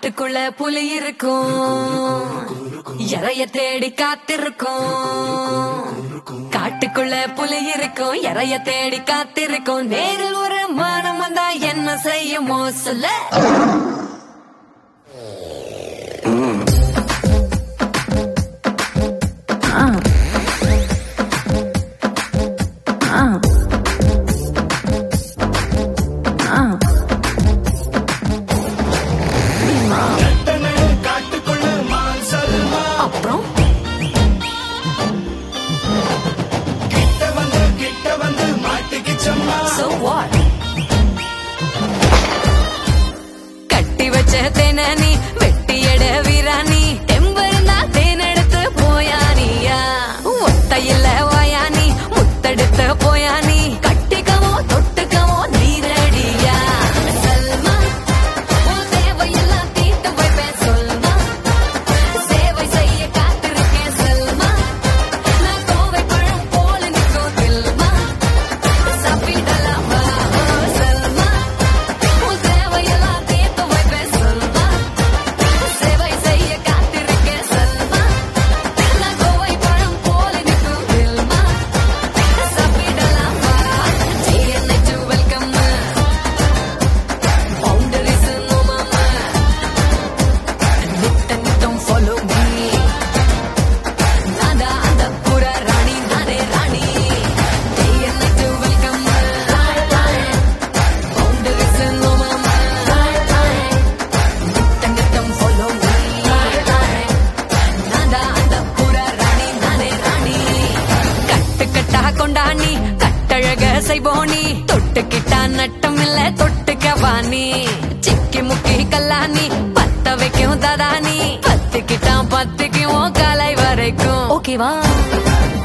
காட்டுக்குள்ள புலி இருக்கும் இறைய தேடி காத்திருக்கும் காட்டுக்குள்ள புலி இருக்கும் இறைய தேடி காத்திருக்கும் நேரில் ஒரு மானம் வந்தா என்ன செய்யுமோ சொல்ல காட்டுக்குள்ள மான் சல்மா அப்புறம் கிட்ட வந்து கிட்ட வந்து மாட்டிக்கிச்சம்மா So what? கட்டி வச்ச தேன நீ வெட்டி எட வீராணி எம்பருந்தா தேனெடுத்து போயானியா ஒத்தையில வாயானி முத்தெடுத்து போயானி கட்டிக்கவோ தொட்டுக்கவோ நீரடியா சல்மா உன் தேவையெல்லாம் தீர்த்து வைப்பேன் சொல்மா சேவை செய்ய காத்திருக்கேன் செல்மா நான் கோவை பழம் போல நிற்கும் தில்மா சாப்பிடலாமா செல்மா உன் தேவையெல்லாம் தீர்த்து வைப்பேன் சொல்மா சேவை செய்ய காத்திருக்கேன் செல்மா நான் கோவை பழம் போல நிற்கும் தில்மா சாப்பிடலாமா ஜிஎன்ஐ டு வெல்கம் பவுண்டரிஸ் நோ மாமா நித்த நித்தம் ஃபாலோ மீ நான்தா அந்த புற ராணி நானே ராணி என்னைக்கு வெல்கம் பவுண்டரிஸ் நோ மாமா நித்த நித்தம் ஃபாலோ மீ நான்தா அந்த புற ராணி நானே ராணி கட்டு கட்டா கொண்டாணி கட்டழக செய்வோனி தொட்டுக்கிட்டா நட்டம் இல்ல தொட்டுக்க வாணி சிக்கி முக்கி கல்லாணி பத்த வைக்கும் ததானி பத்துக்கிட்டான் பத்துக்கும் காலை வரைக்கும் ஓகேவா